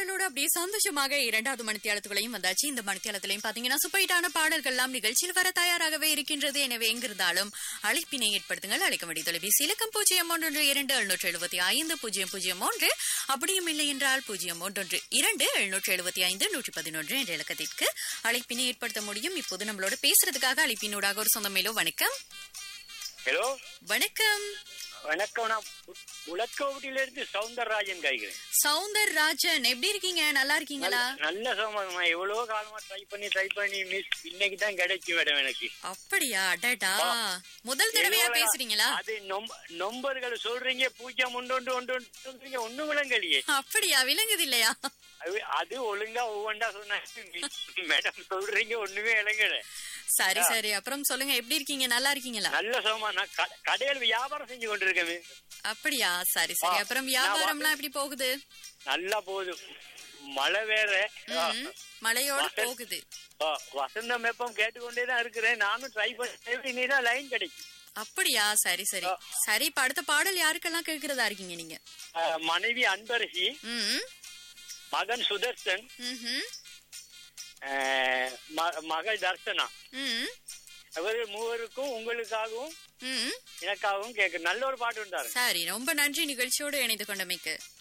பாடலோடு அப்படியே சந்தோஷமாக இரண்டாவது மணித்தியாலத்துகளையும் வந்தாச்சு இந்த மணித்தியாலத்திலையும் பாத்தீங்கன்னா சுப்பைட்டான பாடல்கள்லாம் நிகழ்ச்சியில் வர தயாராகவே இருக்கின்றது எனவே எங்கிருந்தாலும் அழைப்பினை ஏற்படுத்துங்கள் அழைக்க வேண்டிய தொலைபேசி இலக்கம் பூஜ்ஜியம் ஒன்று இரண்டு எழுநூற்று எழுபத்தி ஐந்து பூஜ்ஜியம் பூஜ்ஜியம் ஒன்று அப்படியும் இல்லை என்றால் பூஜ்ஜியம் ஒன்றொன்று இரண்டு எழுநூற்று எழுபத்தி ஐந்து நூற்றி பதினொன்று என்ற இலக்கத்திற்கு அழைப்பினை ஏற்படுத்த முடியும் இப்போது நம்மளோட பேசுறதுக்காக அழைப்பினூடாக ஒரு சொந்தமேலோ வணக்கம் ஹலோ வணக்கம் வணக்கம் நான் உலக்கோவிட்டில இருந்து சவுந்தரராஜன் காய்கிறேன் சவுந்தர் ராஜன் எப்படி இருக்கீங்க நல்லா இருக்கீங்களா நல்ல சோமா எவ்வளவு காலமா ட்ரை பண்ணி ட்ரை பண்ணி மிஸ் இன்னைக்கு தான் கிடைச்சு மேடம் எனக்கு அப்படியா அடடா முதல் தடவையா எவ்வளவு- பேசுறீங்களா அது நொம்ப- நொம்பர்கள் சொல்றீங்க பூஜ்ஜியம் ஒன்று ஒன்று ஒன்று ஒன்று சொல்றீங்க ஒண்ணு விளங்கலையே அப்படியா விளங்குது இல்லையா அது- அது ஒழுங்கா ஒவ்வொன்றா சொன்னாங்க மேடம் சொல்றீங்க ஒண்ணுமே விளங்கல சரி சரி அப்புறம் சொல்லுங்க எப்படி இருக்கீங்க நல்லா இருக்கீங்களா நல்ல சோமா நான் க- கடையில் வியாபாரம் செஞ்சு கொண்டிருக்கேன் அப்படியா சரி சரி ஆ. அப்புறம் நான் வியாபாரம்லாம் எப்படி போகுது நல்லா போகுது மழை வேற ம், மழையோட வசந்த். போகுது ஆ, வசந்தம் வெப்பம் கேட்டுக்கொண்டே தான் இருக்கிறேன் நானும் ட்ரை பண்ணி இனிதான் லைன் கிடைக்கும் அப்படியா சரி சரி ஆ. சரி இப்ப அடுத்த பாடல் யாருக்கெல்லாம் கேட்கறதா இருக்கீங்க நீங்க ஆ, மனைவி அன்பரசி ம் மகன் சுதர்சன் ம்ஹும், ஆ, ம- மகள் தர்சனா ம் அவர் மூவருக்கும் உங்களுக்காகவும் ம் எனக்காகவும் கேட்க நல்ல ஒரு பாட்டு உண்டாரு சரி ரொம்ப நன்றி நிகழ்ச்சியோடு இணைந்து கொண்டமைக்கு